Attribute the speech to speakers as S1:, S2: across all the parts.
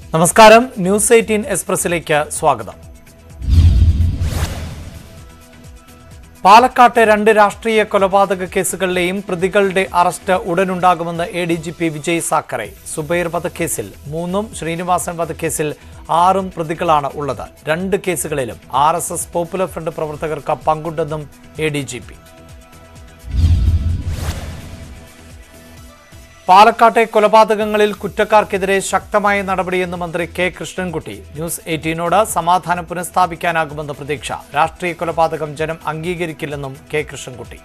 S1: നമസ്കാരം news eighteen എക്സ്പ്രസിലേക്ക് സ്വാഗതം പാലക്കാട്ടെ രണ്ട് രാഷ്ട്രീയ കൊലപാതക കേസുകളിലെയും പ്രതികളുടെ അറസ്റ്റ് ഉടനുണ്ടാകുമെന്ന് A D G P Vijay Sakhare Zubair വധക്കേസിൽ മൂന്നും ശ്രീനിവാസൻ വധക്കേസിൽ ആറും പ്രതികളാണ് ഉള്ളത് രണ്ട് കേസുകളിലും R S S Popular Front പ്രവർത്തകർക്ക് പങ്കുണ്ടെന്നും എ ഡി ജി പി പാലക്കാട്ടെ കൊലപാതകങ്ങളിൽ കുറ്റക്കാർക്കെതിരെ ശക്തമായ നടപടിയെന്ന് മന്ത്രി കെ കൃഷ്ണൻകുട്ടി ന്യൂസ് എയ്റ്റീനോട് സമാധാനം പുനഃസ്ഥാപിക്കാനാകുമെന്ന് പ്രതീക്ഷ രാഷ്ട്രീയ കൊലപാതകം ജനം അംഗീകരിക്കില്ലെന്നും കെ കൃഷ്ണൻകുട്ടി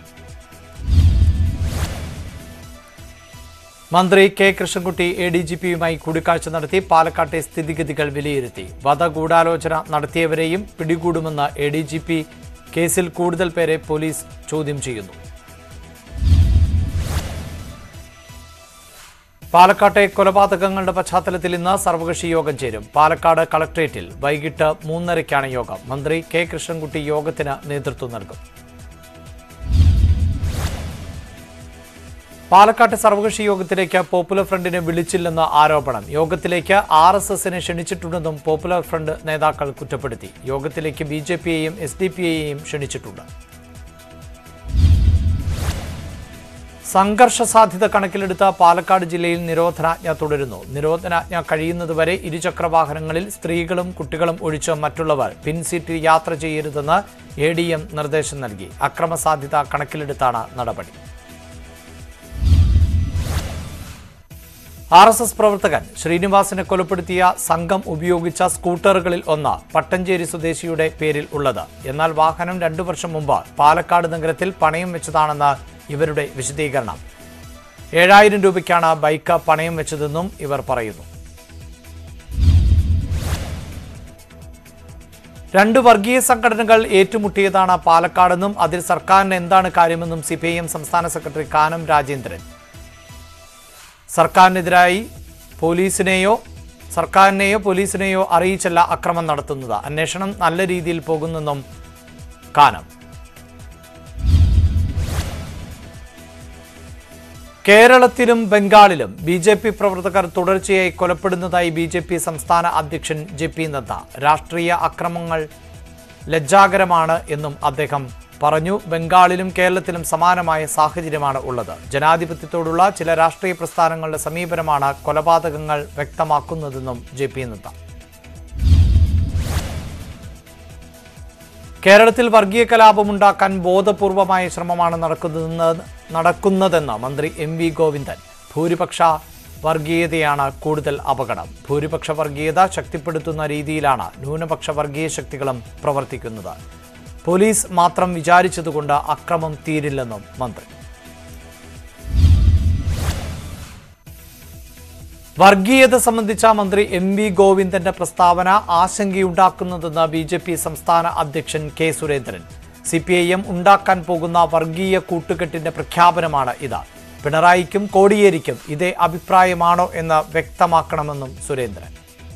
S1: മന്ത്രി K Krishnankutty A D G പിയുമായി കൂടിക്കാഴ്ച നടത്തി പാലക്കാട്ടെ സ്ഥിതിഗതികൾ വിലയിരുത്തി വധഗൂഢാലോചന നടത്തിയവരെയും പിടികൂടുമെന്ന് എ ഡി ജി പി കേസിൽ കൂടുതൽ പേരെ പോലീസ് ചോദ്യം ചെയ്യുന്നു പാലക്കാട്ടെ കൊലപാതകങ്ങളുടെ പശ്ചാത്തലത്തിൽ ഇന്ന് സർവകക്ഷി യോഗം ചേരും പാലക്കാട് കളക്ട്രേറ്റിൽ വൈകിട്ട് മൂന്നരയ്ക്കാണ് യോഗം മന്ത്രി കെ കൃഷ്ണൻകുട്ടി യോഗത്തിന് നേതൃത്വം നൽകും പാലക്കാട്ടെ സർവകക്ഷി യോഗത്തിലേക്ക് പോപ്പുലർ ഫ്രണ്ടിനെ വിളിച്ചില്ലെന്ന ആരോപണം യോഗത്തിലേക്ക് ആർ എസ് എസിനെ ക്ഷണിച്ചിട്ടുണ്ടെന്നും പോപ്പുലർ ഫ്രണ്ട് നേതാക്കൾ കുറ്റപ്പെടുത്തി യോഗത്തിലേക്ക് ബി ജെ പിയെയും എസ് ഡി പി യെയും ക്ഷണിച്ചിട്ടുണ്ട് സംഘർഷ സാധ്യത കണക്കിലെടുത്ത പാലക്കാട് ജില്ലയിൽ നിരോധനാജ്ഞ തുടരുന്നു നിരോധനാജ്ഞ കഴിയുന്നതുവരെ ഇരുചക്ര വാഹനങ്ങളിൽ സ്ത്രീകളും കുട്ടികളും ഒഴിച്ച് മറ്റുള്ളവർ പിൻസീറ്റിൽ യാത്ര ചെയ്യരുതെന്ന് എ ഡി എം നിർദ്ദേശം നൽകി അക്രമ സാധ്യത കണക്കിലെടുത്താണ് നടപടി ആർ എസ് എസ് പ്രവർത്തകൻ ശ്രീനിവാസിനെ കൊലപ്പെടുത്തിയ സംഘം ഉപയോഗിച്ച സ്കൂട്ടറുകളിൽ ഒന്ന് പട്ടഞ്ചേരി സ്വദേശിയുടെ പേരിൽ ഉള്ളത് എന്നാൽ വാഹനം രണ്ടു വർഷം മുമ്പ് പാലക്കാട് നഗരത്തിൽ പണയം വെച്ചതാണെന്ന് ഇവരുടെ വിശദീകരണം ഏഴായിരം രൂപയ്ക്കാണ് ബൈക്ക് പണയം വെച്ചതെന്നും ഇവർ പറയുന്നു രണ്ട് വർഗീയ സംഘടനകൾ ഏറ്റുമുട്ടിയതാണ് പാലക്കാടെന്നും അതിൽ സർക്കാരിന് എന്താണ് കാര്യമെന്നും സി സംസ്ഥാന സെക്രട്ടറി കാനം രാജേന്ദ്രൻ സർക്കാരിനെതിരായി പോലീസിനെയോ സർക്കാരിനെയോ പോലീസിനെയോ അറിയിച്ചല്ല അക്രമം നടത്തുന്നത് അന്വേഷണം നല്ല രീതിയിൽ പോകുന്നെന്നും കാനം കേരളത്തിലും ബംഗാളിലും ബി ജെ പി പ്രവർത്തകർ തുടർച്ചയായി കൊലപ്പെടുന്നതായി ബി ജെ പി സംസ്ഥാന അധ്യക്ഷൻ ജെ പി നദ്ദ രാഷ്ട്രീയ അക്രമങ്ങൾ ലജ്ജാകരമാണ് എന്നും അദ്ദേഹം പറഞ്ഞു ബംഗാളിലും കേരളത്തിലും സമാനമായ സാഹചര്യമാണ് ഉള്ളത് ജനാധിപത്യത്തോടുള്ള ചില രാഷ്ട്രീയ പ്രസ്ഥാനങ്ങളുടെ സമീപനമാണ് കൊലപാതകങ്ങൾ വ്യക്തമാക്കുന്നതെന്നും ജെ പി നദ്ദ കേരളത്തിൽ വർഗീയ കലാപമുണ്ടാക്കാൻ ബോധപൂർവമായ ശ്രമമാണ് നടക്കുന്നതെന്ന് നടക്കുന്നതെന്ന് മന്ത്രി എം വി ഗോവിന്ദൻ ഭൂരിപക്ഷ വർഗീയതയാണ് കൂടുതൽ അപകടം ഭൂരിപക്ഷ വർഗീയത ശക്തിപ്പെടുത്തുന്ന രീതിയിലാണ് ന്യൂനപക്ഷ വർഗീയ ശക്തികളും പ്രവർത്തിക്കുന്നത് പോലീസ് മാത്രം വിചാരിച്ചതുകൊണ്ട് അക്രമം തീരില്ലെന്നും മന്ത്രി വർഗീയത സംബന്ധിച്ച മന്ത്രി എം വി ഗോവിന്ദന്റെ പ്രസ്താവന ആശങ്കയുണ്ടാക്കുന്നതെന്ന് ബി ജെ പി സംസ്ഥാന അധ്യക്ഷൻ K Surendran C P I M ഉണ്ടാക്കാൻ പോകുന്ന വർഗീയ കൂട്ടുകെട്ടിന്റെ പ്രഖ്യാപനമാണ് ഇത് പിണറായിക്കും കോടിയേരിക്കും ഇതേ അഭിപ്രായമാണോ എന്ന് വ്യക്തമാക്കണമെന്നും സുരേന്ദ്രൻ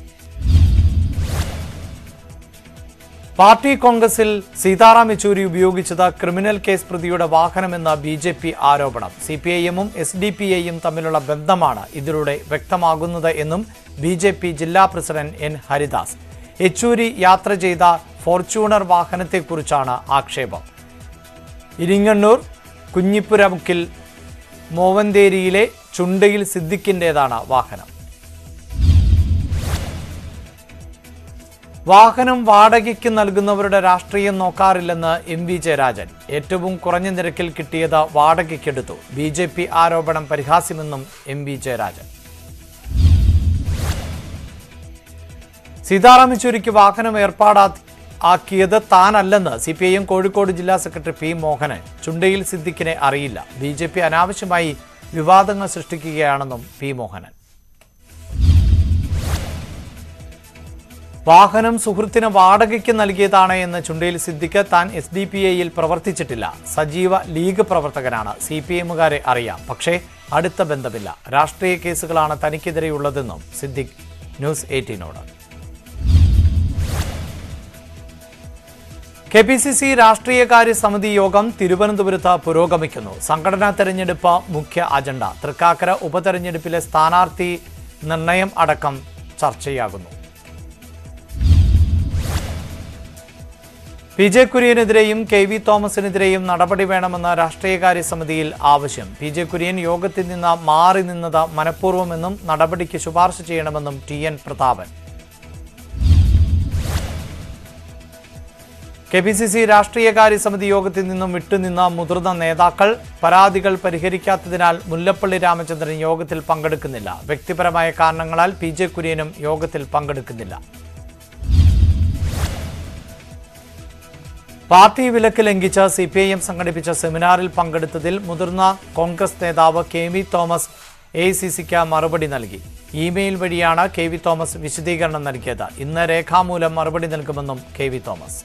S1: പാർട്ടി കോൺഗ്രസിൽ സീതാറാം യെച്ചൂരി ഉപയോഗിച്ചത് ക്രിമിനൽ കേസ് പ്രതിയുടെ വാഹനമെന്ന ബി ജെ പി ആരോപണം സി പി ഐ എമ്മും എസ് ഡി പി ഐയും തമ്മിലുള്ള ബന്ധമാണ് ഇതിലൂടെ വ്യക്തമാകുന്നത് എന്നും ബി ജെ പി ജില്ലാ പ്രസിഡന്റ് എൻ ഹരിദാസ് യെച്ചൂരി യാത്ര ചെയ്ത ഫോർച്യൂണർ വാഹനത്തെക്കുറിച്ചാണ് ആക്ഷേപം ഇരിങ്ങണ്ണൂർ കുഞ്ഞിപ്പുരമുക്കിൽ മോവന്തേരിയിലെ ചുണ്ടയിൽ സിദ്ദിഖിൻ്റേതാണ് വാഹനം വാഹനം വാടകയ്ക്ക് നൽകുന്നവരുടെ രാഷ്ട്രീയം നോക്കാറില്ലെന്ന് എം വി ജയരാജൻ ഏറ്റവും കുറഞ്ഞ നിരക്കിൽ കിട്ടിയത് വാടകയ്ക്കെടുത്തു ബി ജെ പി ആരോപണം പരിഹാസ്യമെന്നും എം വി ജയരാജൻ സീതാറാം യെച്ചൂരിക്ക് വാഹനം ഏർപ്പാടാ ആക്കിയത് താനല്ലെന്ന് C P I M Kozhikode ജില്ലാ സെക്രട്ടറി പി മോഹനൻ ചുണ്ടയിൽ സിദ്ദിഖിനെ അറിയില്ല ബി ജെ പി അനാവശ്യമായി വിവാദങ്ങൾ സൃഷ്ടിക്കുകയാണെന്നും പി മോഹനൻ വാഹനം സുഹൃത്തിന് വാടകയ്ക്ക് നൽകിയതാണ് എന്ന് ചുണ്ടയിൽ സിദ്ദിഖ് താൻ എസ് ഡി പി ഐയിൽ പ്രവർത്തിച്ചിട്ടില്ല സജീവ ലീഗ് പ്രവർത്തകനാണ് സി പി എമ്മുകാരെ അറിയാം പക്ഷേ അടുത്ത ബന്ധമില്ല രാഷ്ട്രീയ കേസുകളാണ് തനിക്കെതിരെയുള്ളതെന്നും സിദ്ദിഖ് ന്യൂസ് എയ്റ്റീനോട് കെ പി സി സി രാഷ്ട്രീയകാര്യ സമിതി യോഗം തിരുവനന്തപുരത്ത് പുരോഗമിക്കുന്നു സംഘടനാ തെരഞ്ഞെടുപ്പ് മുഖ്യ അജണ്ട തൃക്കാക്കര ഉപതെരഞ്ഞെടുപ്പിലെ സ്ഥാനാർത്ഥി നിർണയം അടക്കം ചർച്ചയാകുന്നു പി ജെ കുര്യനെതിരെയും കെ വി തോമസിനെതിരെയും നടപടി വേണമെന്ന രാഷ്ട്രീയകാര്യ സമിതിയിൽ ആവശ്യം പി ജെ കുര്യൻ യോഗത്തിൽ നിന്ന് മാറി നിന്നത് മനഃപൂർവ്വമെന്നും നടപടിക്ക് ശുപാർശ ചെയ്യണമെന്നും T N Prathapan K P C C രാഷ്ട്രീയകാര്യ സമിതി യോഗത്തിൽ നിന്നും വിട്ടുനിന്ന മുതിർന്ന നേതാക്കൾ പരാതികൾ പരിഹരിക്കാത്തതിനാൽ മുല്ലപ്പള്ളി രാമചന്ദ്രൻ യോഗത്തിൽ പങ്കെടുക്കുന്നില്ല വ്യക്തിപരമായ കാരണങ്ങളാൽ പി ജെ കുര്യനും യോഗത്തിൽ പങ്കെടുക്കുന്നില്ല പാർട്ടി വിലക്ക് ലംഘിച്ച് സി പി ഐ എം സംഘടിപ്പിച്ച സെമിനാറിൽ പങ്കെടുത്തതിൽ മുതിർന്ന കോൺഗ്രസ് നേതാവ് K V Thomas A C സിക്ക് മറുപടി നൽകി ഇമെയിൽ വഴിയാണ് കെ വി തോമസ് വിശദീകരണം നൽകിയത് ഇന്ന് രേഖാമൂലം മറുപടി നൽകുമെന്നും കെ വി തോമസ്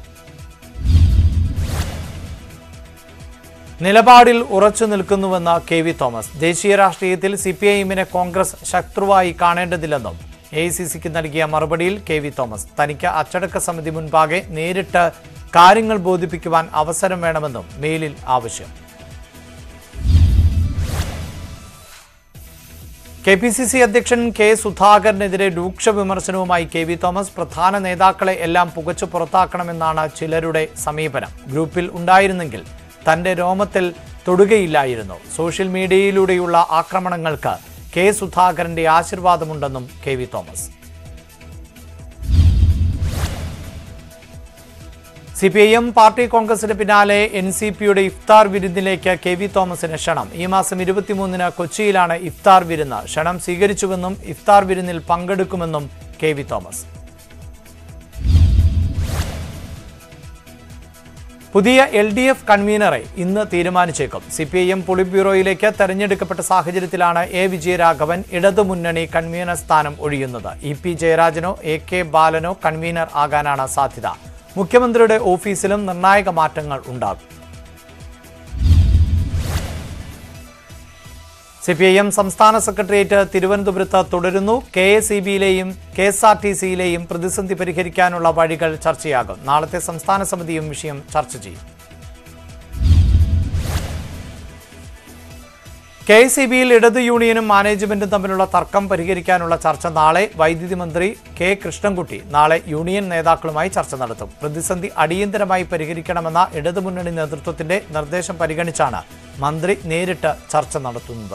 S1: നിലപാടിൽ ഉറച്ചു നിൽക്കുന്നുവെന്ന് കെ വി തോമസ് ദേശീയ രാഷ്ട്രീയത്തിൽ സി പി ഐ എമ്മിനെ കോൺഗ്രസ് ശത്രുവായി കാണേണ്ടതില്ലെന്നും എ സി സിക്ക് നൽകിയ മറുപടിയിൽ കെ വി തോമസ് തനിക്ക് അച്ചടക്ക സമിതി മുൻപാകെ നേരിട്ട് കാര്യങ്ങൾ ബോധിപ്പിക്കുവാൻ അവസരം വേണമെന്നും മെയിലിൽ ആവശ്യം കെ പി സി സി അധ്യക്ഷൻ കെ സുധാകരനെതിരെ രൂക്ഷ വിമർശനവുമായി കെ വി തോമസ് പ്രധാന നേതാക്കളെ എല്ലാം പുകച്ചു പുറത്താക്കണമെന്നാണ് ചിലരുടെ സമീപനം ഗ്രൂപ്പിൽ ഉണ്ടായിരുന്നെങ്കിൽ തന്റെ രോമത്തിൽ തൊടുകയില്ലായിരുന്നു സോഷ്യൽ മീഡിയയിലൂടെയുള്ള ആക്രമണങ്ങൾക്ക് കെ സുധാകരന്റെ ആശീർവാദമുണ്ടെന്നും K V Thomas C P I M party കോൺഗ്രസിന് പിന്നാലെ എൻ സി പിയുടെ ഇഫ്താർ വിരുന്നിലേക്ക് കെ വി തോമസിന് ക്ഷണം ഈ മാസം ഇരുപത്തിമൂന്നിന് കൊച്ചിയിലാണ് ഇഫ്താർ വിരുന്ന് ക്ഷണം സ്വീകരിച്ചുവെന്നും ഇഫ്താർ വിരുന്നിൽ പങ്കെടുക്കുമെന്നും കെ വി തോമസ് പുതിയ എൽ ഡി എഫ് കൺവീനറെ ഇന്ന് തീരുമാനിച്ചേക്കും സി പി ഐ എം പൊളിറ്റ് ബ്യൂറോയിലേക്ക് തെരഞ്ഞെടുക്കപ്പെട്ട സാഹചര്യത്തിലാണ് എ വിജയരാഘവൻ ഇടതുമുന്നണി കൺവീനർ സ്ഥാനം ഒഴിയുന്നത് ഇ പി ജയരാജനോ എ കെ ബാലനോ കൺവീനർ ആകാനാണ് സാധ്യത മുഖ്യമന്ത്രിയുടെ ഓഫീസിലും നിർണായക മാറ്റങ്ങൾ ഉണ്ടാകും സി പി ഐ എം സംസ്ഥാന സെക്രട്ടേറിയറ്റ് തിരുവനന്തപുരത്ത് തുടരുന്നു കെ എസ് ഇ ബിയിലെയും കെ എസ് ആർ ടി സിയിലെയും പ്രതിസന്ധി പരിഹരിക്കാനുള്ള വഴികൾ ചർച്ചയാകും നാളത്തെ സംസ്ഥാന സമിതിയും വിഷയം ചർച്ച ചെയ്യും കെ എസ് ഇ ബിയിൽ ഇടത് യൂണിയനും മാനേജ്മെന്റും തമ്മിലുള്ള തർക്കം പരിഹരിക്കാനുള്ള ചർച്ച നാളെ വൈദ്യുതി മന്ത്രി കെ കൃഷ്ണൻകുട്ടി നാളെ യൂണിയൻ നേതാക്കളുമായി ചർച്ച നടത്തും പ്രതിസന്ധി അടിയന്തരമായി പരിഹരിക്കണമെന്ന ഇടതുമുന്നണി നേതൃത്വത്തിന്റെ നിർദ്ദേശം പരിഗണിച്ചാണ് മന്ത്രി നേരിട്ട് ചർച്ച നടത്തുന്നത്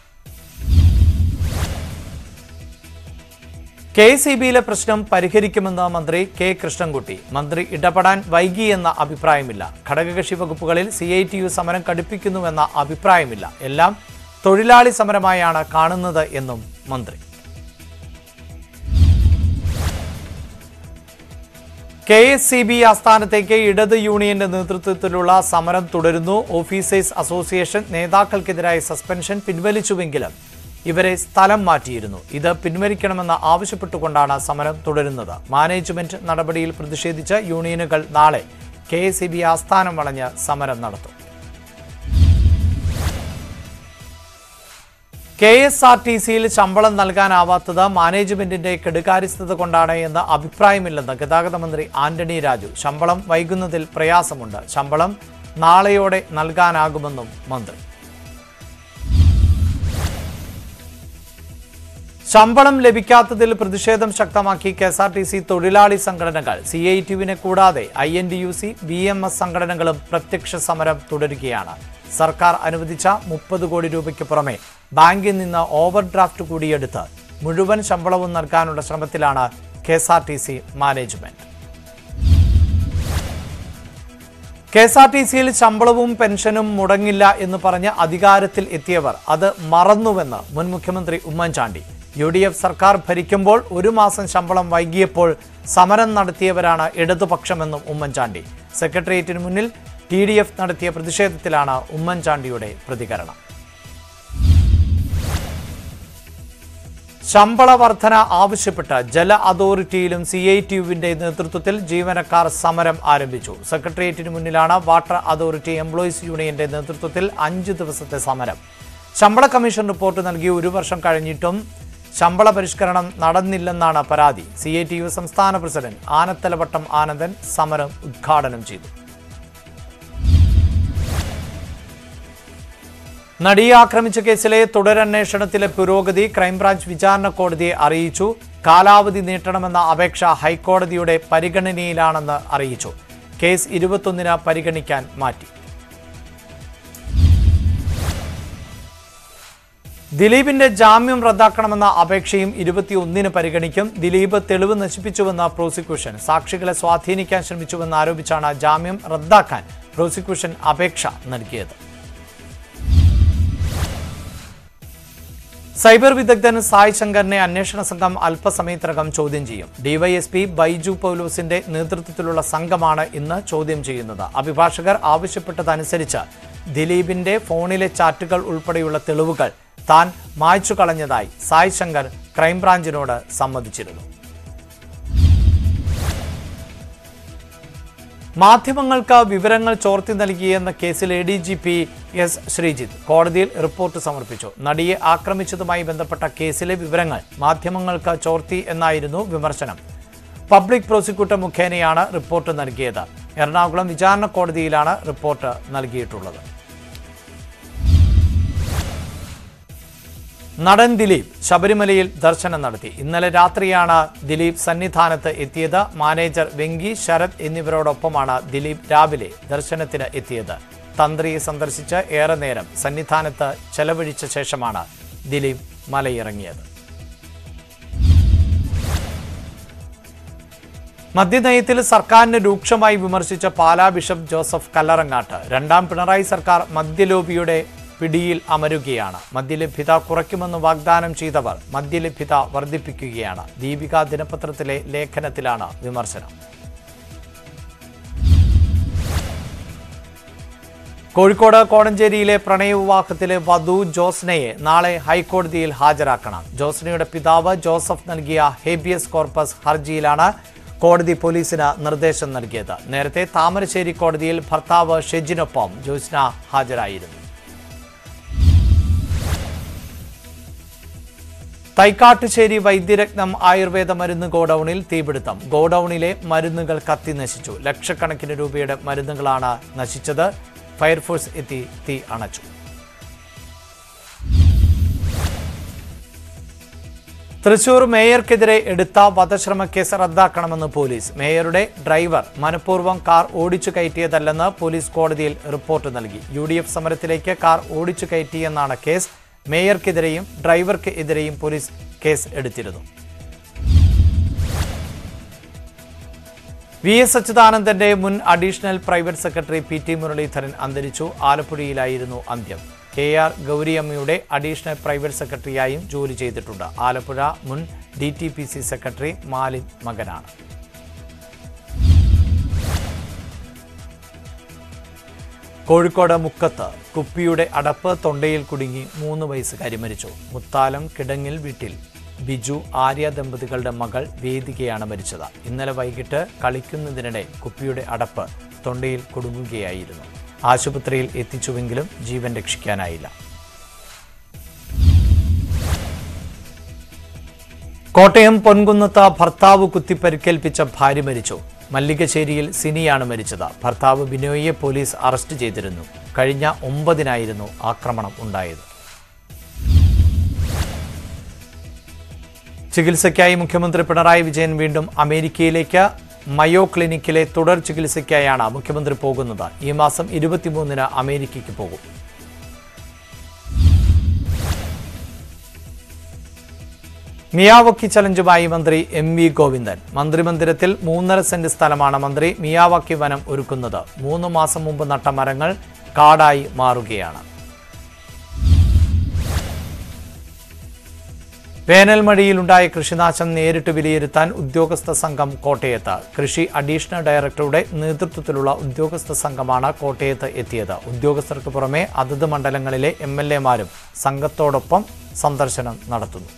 S1: കെ എസ് ഇ ബിയിലെ പ്രശ്നം പരിഹരിക്കുമെന്ന് മന്ത്രി കെ കൃഷ്ണൻകുട്ടി മന്ത്രി ഇടപെടാൻ വൈകിയെന്ന അഭിപ്രായമില്ല ഘടകകക്ഷി വകുപ്പുകളിൽ സി ഐ ടി യു സമരം കടുപ്പിക്കുന്നുവെന്ന അഭിപ്രായമില്ല എല്ലാം തൊഴിലാളി സമരമായാണ് കാണുന്നത് എന്നും മന്ത്രി കെ എസ് സി ബി ആസ്ഥാനത്തേക്ക് ഇടത് യൂണിയന്റെ നേതൃത്വത്തിലുള്ള സമരം തുടരുന്നു ഓഫീസേഴ്സ് അസോസിയേഷൻ നേതാക്കൾക്കെതിരായ സസ്പെൻഷൻ പിൻവലിച്ചുവെങ്കിലും ഇവരെ സ്ഥലം മാറ്റിയിരുന്നു ഇത് പിൻവലിക്കണമെന്ന് ആവശ്യപ്പെട്ടുകൊണ്ടാണ് സമരം തുടരുന്നത് മാനേജ്മെന്റ് നടപടിയിൽ പ്രതിഷേധിച്ച് യൂണിയനുകൾ നാളെ കെ എസ് സി ബി ആസ്ഥാനം വളഞ്ഞ് സമരം നടത്തും കെ എസ് ആർ ടി സിയിൽ ശമ്പളം നൽകാനാവാത്തത് മാനേജ്മെന്റിന്റെ കെടുകാര്യസ്ഥത കൊണ്ടാണ് എന്ന് അഭിപ്രായമില്ലെന്ന് ഗതാഗത മന്ത്രി ആന്റണി രാജു ശമ്പളം വൈകുന്നതിൽ പ്രയാസമുണ്ട് ശമ്പളം നാളെയോടെ നൽകാനാകുമെന്നും മന്ത്രി ശമ്പളം ലഭിക്കാത്തതിൽ പ്രതിഷേധം ശക്തമാക്കി K S R T C തൊഴിലാളി സംഘടനകൾ സി ഐ ടിയുവിനെ കൂടാതെ I N D U C B M S സംഘടനകളും പ്രത്യക്ഷ സമരം തുടരുകയാണ് സർക്കാർ അനുവദിച്ച മുപ്പത് കോടി രൂപയ്ക്ക് പുറമെ ബാങ്കിൽ നിന്ന് ഓവർ ഡ്രാഫ്റ്റ് കൂടിയെടുത്ത് മുഴുവൻ ശമ്പളവും നൽകാനുള്ള ശ്രമത്തിലാണ് K S R T C management K S R T സിയിൽ ശമ്പളവും പെൻഷനും മുടങ്ങില്ല എന്ന് പറഞ്ഞ് അധികാരത്തിൽ എത്തിയവർ അത് മറന്നുവെന്ന് മുൻ മുഖ്യമന്ത്രി ഉമ്മൻചാണ്ടി യു ഡി എഫ് സർക്കാർ ഭരിക്കുമ്പോൾ ഒരു മാസം ശമ്പളം വൈകിയപ്പോൾ സമരം നടത്തിയവരാണ് ഇടതുപക്ഷമെന്നും ഉമ്മൻചാണ്ടി സെക്രട്ടേറിയറ്റിന് മുന്നിൽ ടി ഡി എഫ് നടത്തിയ പ്രതിഷേധത്തിലാണ് ഉമ്മൻചാണ്ടിയുടെ പ്രതികരണം ശമ്പള വർധന ആവശ്യപ്പെട്ട് ജല അതോറിറ്റിയിലും സി ഐ ടി യുവിന്റെ നേതൃത്വത്തിൽ ജീവനക്കാർ സമരം ആരംഭിച്ചു സെക്രട്ടേറിയറ്റിന് മുന്നിലാണ് വാട്ടർ അതോറിറ്റി എംപ്ലോയീസ് യൂണിയന്റെ നേതൃത്വത്തിൽ അഞ്ച് ദിവസത്തെ സമരം ശമ്പള കമ്മീഷൻ റിപ്പോർട്ട് നൽകി ഒരു വർഷം കഴിഞ്ഞിട്ടും ശമ്പള പരിഷ്കരണം നടന്നില്ലെന്നാണ് പരാതി സി ഐ ടി യു സംസ്ഥാന പ്രസിഡന്റ് ആനത്തലവട്ടം ആനന്ദൻ സമരം ഉദ്ഘാടനം ചെയ്തു നടിയെ ആക്രമിച്ച കേസിലെ തുടരന്വേഷണത്തിലെ പുരോഗതി ക്രൈംബ്രാഞ്ച് വിചാരണ കോടതിയെ അറിയിച്ചു കാലാവധി നീട്ടണമെന്ന അപേക്ഷ ഹൈക്കോടതിയുടെ പരിഗണനയിലാണെന്ന് അറിയിച്ചു കേസ് ഇരുപത്തൊന്നിന് പരിഗണിക്കാൻ മാറ്റി ദിലീപിന്റെ ജാമ്യം റദ്ദാക്കണമെന്ന അപേക്ഷയും ഇരുപത്തിയൊന്നിന് പരിഗണിക്കും ദിലീപ് തെളിവ് നശിപ്പിച്ചുവെന്ന പ്രോസിക്യൂഷൻ സാക്ഷികളെ സ്വാധീനിക്കാൻ ശ്രമിച്ചുവെന്ന് ആരോപിച്ചാണ് ജാമ്യം റദ്ദാക്കാൻ പ്രോസിക്യൂഷൻ അപേക്ഷ നൽകിയത് സൈബർ വിദഗ്ധൻ സായ് ശങ്കറിനെ അന്വേഷണ സംഘം അല്പസമയത്തിനകം ചോദ്യം ചെയ്യും ഡിവൈഎസ്പി ബൈജു പൗലോസിന്റെ നേതൃത്വത്തിലുള്ള സംഘമാണ് ഇന്ന് ചോദ്യം ചെയ്യുന്നത് അഭിഭാഷകർ ആവശ്യപ്പെട്ടതനുസരിച്ച് ദിലീപിന്റെ ഫോണിലെ ചാറ്റുകൾ ഉൾപ്പെടെയുള്ള തെളിവുകൾ താൻ മായ്ച്ചു കളഞ്ഞതായി സായ് ശങ്കർ ക്രൈംബ്രാഞ്ചിനോട് സമ്മതിച്ചിരുന്നു മാധ്യമങ്ങൾക്ക് വിവരങ്ങൾ ചോർത്തി നൽകിയെന്ന കേസിൽ A D G P S Sreejith കോടതിയിൽ റിപ്പോർട്ട് സമർപ്പിച്ചു നടിയെ ആക്രമിച്ചതുമായി ബന്ധപ്പെട്ട കേസിലെ വിവരങ്ങൾ മാധ്യമങ്ങൾക്ക് ചോർത്തി എന്നായിരുന്നു വിമർശനം പബ്ലിക് പ്രോസിക്യൂട്ടർ മുഖേനയാണ് റിപ്പോർട്ട് നൽകിയത് എറണാകുളം വിചാരണ കോടതിയിലാണ് റിപ്പോർട്ട് നൽകിയിട്ടുള്ളത് നടൻ ദിലീപ് ശബരിമലയിൽ ദർശനം നടത്തി ഇന്നലെ രാത്രിയാണ് ദിലീപ് സന്നിധാനത്ത് എത്തിയത് മാനേജർ വെങ്കി ശരത് എന്നിവരോടൊപ്പമാണ് ദിലീപ് രാവിലെ ദർശനത്തിന് എത്തിയത് തന്ത്രിയെ സന്ദർശിച്ച് ഏറെ നേരം സന്നിധാനത്ത് ചെലവഴിച്ച ശേഷമാണ് ദിലീപ് മലയിറങ്ങിയത് മദ്യനയത്തിൽ സർക്കാരിനെ രൂക്ഷമായി വിമർശിച്ച പാലാ ബിഷപ്പ് ജോസഫ് കല്ലറങ്ങാട്ട് രണ്ടാം പിണറായി സർക്കാർ മദ്യലോബിയുടെ പിടിയിൽ അമരുകയാണ് മദ്യലഭ്യത കുറയ്ക്കുമെന്ന് വാഗ്ദാനം ചെയ്തവർ മദ്യലഭ്യത വർദ്ധിപ്പിക്കുകയാണ് ദീപിക ദിനപത്രത്തിലെ ലേഖനത്തിലാണ് വിമർശനം കോഴിക്കോട് കോടഞ്ചേരിയിലെ പ്രണയവിവാഹത്തിലെ വധു ജോസ്നയെ നാളെ ഹൈക്കോടതിയിൽ ഹാജരാക്കണം ജോസ്നയുടെ പിതാവ് ജോസഫ് നൽകിയ ഹേബിയസ് കോർപ്പസ് ഹർജിയിലാണ് കോടതി പോലീസിന് നിർദ്ദേശം നൽകിയത് നേരത്തെ താമരശ്ശേരി കോടതിയിൽ ഭർത്താവ് ഷെജിനൊപ്പം ജോസ്ന ഹാജരായിരുന്നു തൈക്കാട്ടുശ്ശേരി വൈദ്യരത്നം ആയുർവേദ മരുന്ന് ഗോഡൌണിൽ തീപിടുത്തം ഗോഡൌണിലെ മരുന്നുകൾ കത്തി നശിച്ചു ലക്ഷക്കണക്കിന് രൂപയുടെ മരുന്നുകളാണ് നശിച്ചത് ഫയർഫോഴ്സ് എത്തി തീ അണച്ചു തൃശൂർ മേയർക്കെതിരെ എടുത്ത വധശ്രമ കേസ് റദ്ദാക്കണമെന്ന് പോലീസ് മേയറുടെ ഡ്രൈവർ മനഃപൂർവ്വം കാർ ഓടിച്ചു കയറ്റിയതല്ലെന്ന് പോലീസ് കോടതിയിൽ റിപ്പോർട്ട് നൽകി യു ഡി എഫ് സമരത്തിലേക്ക് കാർ ഓടിച്ചു കയറ്റിയെന്നാണ് കേസ് മേയർക്കെതിരെയും ഡ്രൈവർക്ക് എതിരെയും പോലീസ് കേസ് എടുത്തിരുന്നു വി എസ് അച്യുതാനന്ദന്റെ മുൻ additional private secretary P T Muraleedharan അന്തരിച്ചു ആലപ്പുഴയിലായിരുന്നു അന്ത്യം കെ ആർ ഗൗരിയമ്മയുടെ അഡീഷണൽ പ്രൈവറ്റ് സെക്രട്ടറിയായും ജോലി ചെയ്തിട്ടുണ്ട് ആലപ്പുഴ മുൻ D T P C secretary മാലിൻ മകനാണ് കോഴിക്കോട് മുക്കത്ത് കുപ്പിയുടെ അടപ്പ് തൊണ്ടയിൽ കുടുങ്ങി മൂന്ന് വയസ്സുകാരി മരിച്ചു മുത്താലം കിടങ്ങിൽ വീട്ടിൽ ബിജു ആര്യ ദമ്പതികളുടെ മകൾ വേദികയാണ് മരിച്ചത് ഇന്നലെ വൈകിട്ട് കളിക്കുന്നതിനിടെ കുപ്പിയുടെ അടപ്പ് തൊണ്ടയിൽ കുടുങ്ങുകയായിരുന്നു ആശുപത്രിയിൽ എത്തിച്ചുവെങ്കിലും ജീവൻ രക്ഷിക്കാനായില്ല കോട്ടയം പൊൻകുന്നത്ത് ഭർത്താവ് കുത്തിപ്പരിക്കേൽപ്പിച്ച ഭാര്യ മരിച്ചു മല്ലികശ്ശേരിയിൽ സിനിയാണ് മരിച്ചത് ഭർത്താവ് ബിനോയിയെ പോലീസ് അറസ്റ്റ് ചെയ്തിരുന്നു കഴിഞ്ഞ ഒമ്പതിനായിരുന്നു ആക്രമണം ഉണ്ടായത് ചികിത്സയ്ക്കായി മുഖ്യമന്ത്രി പിണറായി വിജയൻ വീണ്ടും അമേരിക്കയിലേക്ക് മയോ ക്ലിനിക്കിലെ തുടർ ചികിത്സയ്ക്കായാണ് മുഖ്യമന്ത്രി പോകുന്നത് ഈ മാസം ഇരുപത്തിമൂന്നിന് അമേരിക്കയ്ക്ക് പോകും മിയാവക്കി ചലഞ്ചുമായി മന്ത്രി എം വി ഗോവിന്ദൻ മന്ത്രിമന്ദിരത്തിൽ മൂന്നര സെന്റ് സ്ഥലമാണ് മന്ത്രി മിയാവക്കി വനം ഒരുക്കുന്നത് മൂന്ന് മാസം മുമ്പ് നട്ട മരങ്ങൾ കാടായി മാറുകയാണ് വേനൽ മഴയിലുണ്ടായ കൃഷിനാശം നേരിട്ട് വിലയിരുത്താൻ ഉദ്യോഗസ്ഥ സംഘം കോട്ടയത്ത് കൃഷി അഡീഷണൽ ഡയറക്ടറുടെ നേതൃത്വത്തിലുള്ള ഉദ്യോഗസ്ഥ സംഘമാണ് കോട്ടയത്ത് എത്തിയത് ഉദ്യോഗസ്ഥർക്ക് പുറമെ അതത് മണ്ഡലങ്ങളിലെ എം എൽ എമാരും സംഘത്തോടൊപ്പം സന്ദർശനം നടത്തുന്നു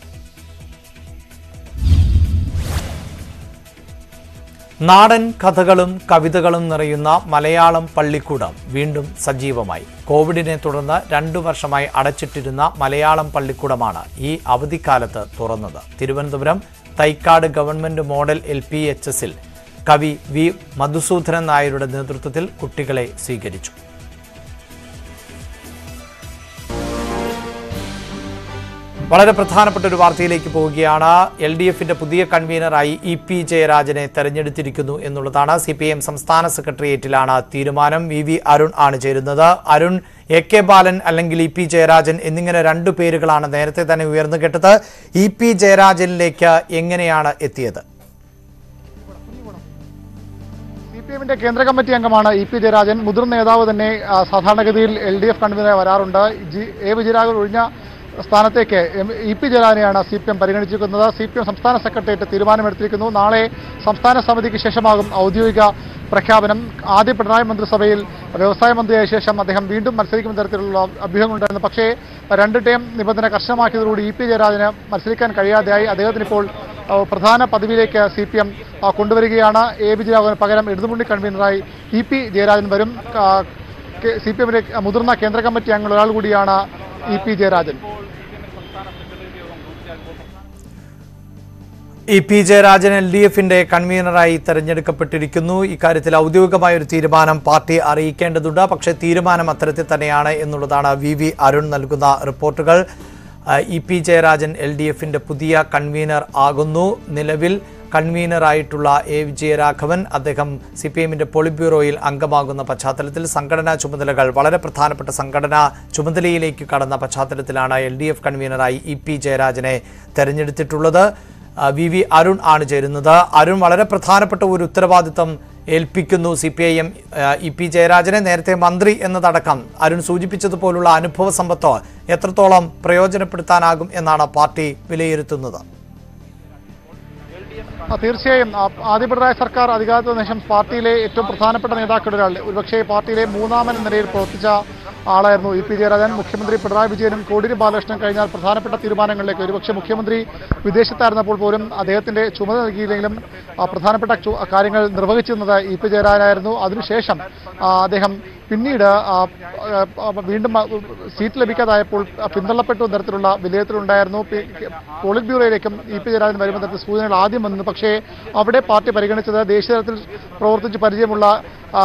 S1: നാടൻ കഥകളും കവിതകളും നിറയുന്ന മലയാളം പള്ളിക്കൂടം വീണ്ടും സജീവമായി കോവിഡിനെ തുടർന്ന് രണ്ടു വർഷമായി അടച്ചിട്ടിരുന്ന മലയാളം പള്ളിക്കൂടമാണ് ഈ അവധിക്കാലത്ത് തുറന്നത് Thiruvananthapuram Thycaud government model L P H എസിൽ കവി വി മധുസൂദനൻ നായരുടെ നേതൃത്വത്തിൽ കുട്ടികളെ സ്വീകരിച്ചു വളരെ പ്രധാനപ്പെട്ട ഒരു വാർത്തയിലേക്ക് പോവുകയാണ് എൽ ഡി എഫിന്റെ പുതിയ കൺവീനറായി ഇ പി ജയരാജനെ തെരഞ്ഞെടുത്തിരിക്കുന്നു എന്നുള്ളതാണ് സി പി എം സംസ്ഥാന സെക്രട്ടേറിയറ്റിലാണ് തീരുമാനം വി വി അരുൺ ആണ് ചേരുന്നത് അരുൺ എ കെ ബാലൻ അല്ലെങ്കിൽ ഇ പി ജയരാജൻ എന്നിങ്ങനെ രണ്ടു പേരുകളാണ് നേരത്തെ തന്നെ ഉയർന്നു കേട്ടത് ഇ പി ജയരാജനിലേക്ക് എങ്ങനെയാണ് എത്തിയത്
S2: സി പി എമ്മിന്റെ കേന്ദ്ര കമ്മിറ്റി അംഗമാണ് ഇ പി ജയരാജൻ മുതിർന്ന നേതാവ് തന്നെ ആ, സാധാരണഗതിയിൽ എൽ ഡി എഫ് കൺവീനറായി വരാറുണ്ട് ജി എ വിജയരാഘവൻ ഒഴിഞ്ഞ സ്ഥാനത്തേക്ക് എം- ഇ പി ജയരാജനെയാണ് സി പി എം പരിഗണിച്ചിരിക്കുന്നത് സി പി എം സംസ്ഥാന സെക്രട്ടേറിയറ്റ് തീരുമാനമെടുത്തിരിക്കുന്നു നാളെ സംസ്ഥാന സമിതിക്ക് ശേഷമാകും ഔദ്യോഗിക പ്രഖ്യാപനം ആദ്യ പിണറായി മന്ത്രിസഭയിൽ വ്യവസായ മന്ത്രിയായ ശേഷം അദ്ദേഹം വീണ്ടും മത്സരിക്കുന്ന തരത്തിലുള്ള അഭ്യൂഹങ്ങളുണ്ടായിരുന്നു പക്ഷേ രണ്ട് ടേം നിബന്ധന കർശനമാക്കിയതോടുകൂടി ഇ പി ജയരാജന് മത്സരിക്കാൻ കഴിയാതെയായി അദ്ദേഹത്തിന് ഇപ്പോൾ ആ, പ്രധാന പദവിയിലേക്ക് സി പി എം കൊണ്ടുവരികയാണ് എ വിജയരാഘവന് പകരം ഇടതുമുന്നണി കൺവീനറായി ഇ പി ജയരാജൻ വരും സി പി എമ്മിന്റെ മുതിർന്ന കേന്ദ്ര കമ്മിറ്റി അംഗങ്ങൾ ഒരാൾ കൂടിയാണ് E P Jayarajan
S1: E P Jayarajan L D എഫിന്റെ കൺവീനറായി തെരഞ്ഞെടുക്കപ്പെട്ടിരിക്കുന്നു ഇക്കാര്യത്തിൽ ഔദ്യോഗികമായ ഒരു തീരുമാനം പാർട്ടി അറിയിക്കേണ്ടതുണ്ട് പക്ഷേ തീരുമാനം അത്തരത്തിൽ തന്നെയാണ് എന്നുള്ളതാണ് വി വി അരുൺ നൽകുന്ന റിപ്പോർട്ടുകൾ ആ, E P Jayarajan L D എഫിന്റെ പുതിയ കൺവീനർ ആകുന്നു നിലവിൽ കൺവീനറായിട്ടുള്ള എ വിജയരാഘവൻ അദ്ദേഹം സി പി എമ്മിന്റെ പോളിറ്റ് ബ്യൂറോയിൽ അംഗമാകുന്ന പശ്ചാത്തലത്തിൽ സംഘടനാ ചുമതലകൾ വളരെ പ്രധാനപ്പെട്ട സംഘടനാ ചുമതലയിലേക്ക് കടന്ന പശ്ചാത്തലത്തിലാണ് എൽ ഡി എഫ് കൺവീനറായി ഇ പി ജയരാജനെ തെരഞ്ഞെടുത്തിട്ടുള്ളത് ആ, വി വി അരുൺ ആണ് ചേരുന്നത് അരുൺ വളരെ പ്രധാനപ്പെട്ട ഒരു ഉത്തരവാദിത്തം ഏൽപ്പിക്കുന്നു C P I M E P ജയരാജനെ നേരത്തെ മന്ത്രി എന്നതടക്കം അരുൺ സൂചിപ്പിച്ചതുപോലുള്ള അനുഭവ സമ്പത്തോ എത്രത്തോളം പ്രയോജനപ്പെടുത്താനാകും എന്നാണ് പാർട്ടി വിലയിരുത്തുന്നത്
S2: ആ, തീർച്ചയായും ആ, ആദ്യ പിണറായി സർക്കാർ അധികാരത്തിൽ വന്ന ശേഷം പാർട്ടിയിലെ ഏറ്റവും പ്രധാനപ്പെട്ട നേതാക്കളുടെ ഒരാൾ ഒരുപക്ഷേ പാർട്ടിയിലെ മൂന്നാമൻ എന്ന നിലയിൽ പ്രവർത്തിച്ച ആളായിരുന്നു ഇ പി ജയരാജൻ മുഖ്യമന്ത്രി പിണറായി വിജയനും കോടിയേരി ബാലകൃഷ്ണൻ കഴിഞ്ഞാൽ പ്രധാനപ്പെട്ട തീരുമാനങ്ങളിലേക്ക് ഒരുപക്ഷെ മുഖ്യമന്ത്രി വിദേശത്തായിരുന്നപ്പോൾ പോലും അദ്ദേഹത്തിന്റെ ചുമതല നൽകിയില്ലെങ്കിലും ആ, പ്രധാനപ്പെട്ട ചു- കാര്യങ്ങൾ നിർവഹിച്ചിരുന്നത് ഇ പി ജയരാജനായിരുന്നു അതിനുശേഷം ആ, അദ്ദേഹം പിന്നീട് ആ, ആ, വീണ്ടും ആ, സീറ്റ് ലഭിക്കാതായപ്പോൾ പിന്തള്ളപ്പെട്ടു എന്ന തരത്തിലുള്ള വിലയിരുത്തലുണ്ടായിരുന്നു പി- പോളിറ്റ് ബ്യൂറോയിലേക്കും ഇ പി ജയരാജൻ വരുമ്പോൾ തരത്തിൽ സൂചനകൾ ആദ്യം വന്നു പക്ഷേ അവിടെ പാർട്ടി പരിഗണിച്ചത് ദേശീയ തലത്തിൽ പ്രവർത്തിച്ച് പരിചയമുള്ള ആ,